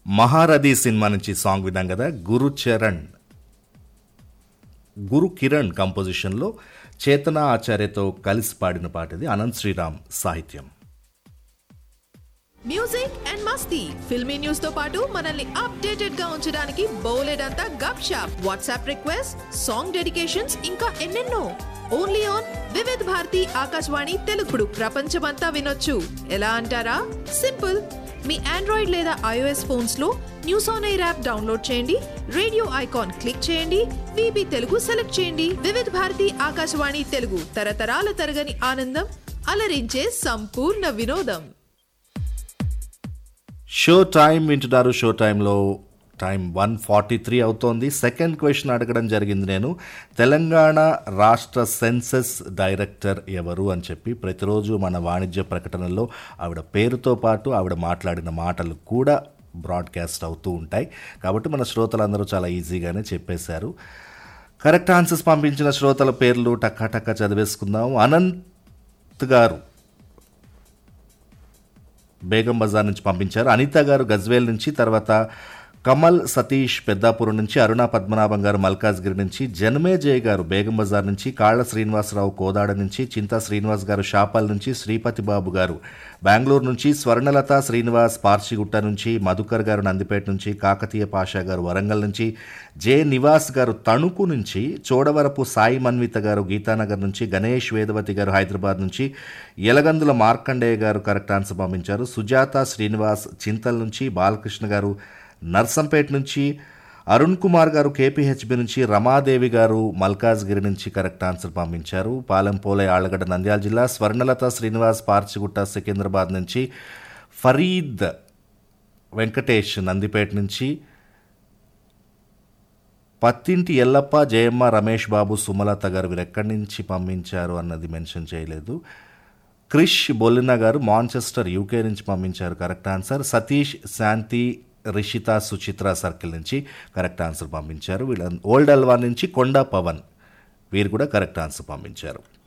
మహారథి cinema నుంచి song విన్నాం కదా గురు చరణ్ గురు కిరణ్ కంపోజిషన్లో చేతన ఆచార్యతో కలిసి పాడిన పాట ఇది అనంత్ శ్రీరామ్ సాహిత్యం మ్యూజిక్ అండ్ మస్తీ ఫిల్మీ న్యూస్ తో పాటు మనల్ని అప్డేటెడ్ గా ఉంచడానికి బోలెడంతా గప్ షాప్ వాట్సాప్ రిక్వెస్ట్ సాంగ్ డెడికేషన్స్ ఇంకా ఎన్నెన్నో ఓన్లీ ఆన్ వివిధ్ భారతి ఆకాశవాణి తెలుగుడు ప్రపంచమంతా వినొచ్చు ఎలా అంటారా సింపుల్ మీ ఆండ్రాయిడ్ లేదా ఐఓఎస్ ఫోన్స్ లో news on air app download చేయండి రేడియో ఐకాన్ క్లిక్ చేయండి విబి తెలుగు సెలెక్ట్ చేయండి వివిధ భారతి ఆకాశవాణి తెలుగు తరతరాల తరగని ఆనందం అలరించే సంపూర్ణ వినోదం షో టైం వింటున్నారు షో టైంలో టైం వన్ ఫార్టీ త్రీ అవుతోంది సెకండ్ క్వశ్చన్ అడగడం జరిగింది నేను తెలంగాణ రాష్ట్ర సెన్సెస్ డైరెక్టర్ ఎవరు అని చెప్పి ప్రతిరోజు మన వాణిజ్య ప్రకటనలో ఆవిడ పేరుతో పాటు ఆవిడ మాట్లాడిన మాటలు కూడా బ్రాడ్కాస్ట్ అవుతూ ఉంటాయి కాబట్టి మన శ్రోతలందరూ చాలా ఈజీగానే చెప్పేశారు కరెక్ట్ ఆన్సర్స్ పంపించిన శ్రోతల పేర్లు టక్కా టక్కా చదివేసుకుందాం అనంత్ గారు బేగం బజార్ నుంచి పంపించారు అనిత గారు గజ్వేల్ నుంచి తర్వాత కమల్ సతీష్ పెద్దాపురం నుంచి అరుణ పద్మనాభం గారు మల్కాజ్గిరి నుంచి జన్మేజయ్ గారు బేగం బజార్ నుంచి కాళ్ళ శ్రీనివాసరావు కోదాడ నుంచి చింతా శ్రీనివాస్ గారు షాపల్ నుంచి శ్రీపతి బాబు గారు బెంగళూరు నుంచి స్వర్ణలత శ్రీనివాస్ పార్చిగుట్ట నుంచి మధుకర్ గారు నందిపేట నుంచి కాకతీయ పాషా గారు వరంగల్ నుంచి జే నివాస్ గారు తణుకు నుంచి చోడవరపు సాయి మన్విత గారు గీతానగర్ నుంచి గణేష్ వేదవతి గారు హైదరాబాద్ నుంచి ఎలగందుల మార్కండేయ గారు కరెక్ట్ ఆన్సర్ పంపించారు సుజాత శ్రీనివాస్ చింతల్ నుంచి బాలకృష్ణ గారు నర్సంపేట నుంచి అరుణ్ కుమార్ గారు కేపీహెచ్బి నుంచి రమాదేవి గారు మల్కాజ్గిరి నుంచి కరెక్ట్ ఆన్సర్ పంపించారు పాలెంపోలే ఆళ్లగడ్డ నంద్యాల జిల్లా స్వర్ణలత శ్రీనివాస్ పార్చిగుట్ట సికింద్రాబాద్ నుంచి ఫరీద్ వెంకటేష్ నందిపేట నుంచి పత్తింటి ఎల్లప్ప జయమ్మ రమేష్ బాబు సుమలత గారు వీరు ఎక్కడి నుంచి పంపించారు అన్నది మెన్షన్ చేయలేదు క్రిష్ బొల్లిన గారు మాంచెస్టర్ యూకే నుంచి పంపించారు correct answer Satish Shanti Rishitha Suchitra circle నుంచి కరెక్ట్ ఆన్సర్ పంపించారు వీళ్ళ ఓల్డ్ అల్వా నుంచి కొండా పవన్ వీరు కూడా కరెక్ట్ ఆన్సర్ పంపించారు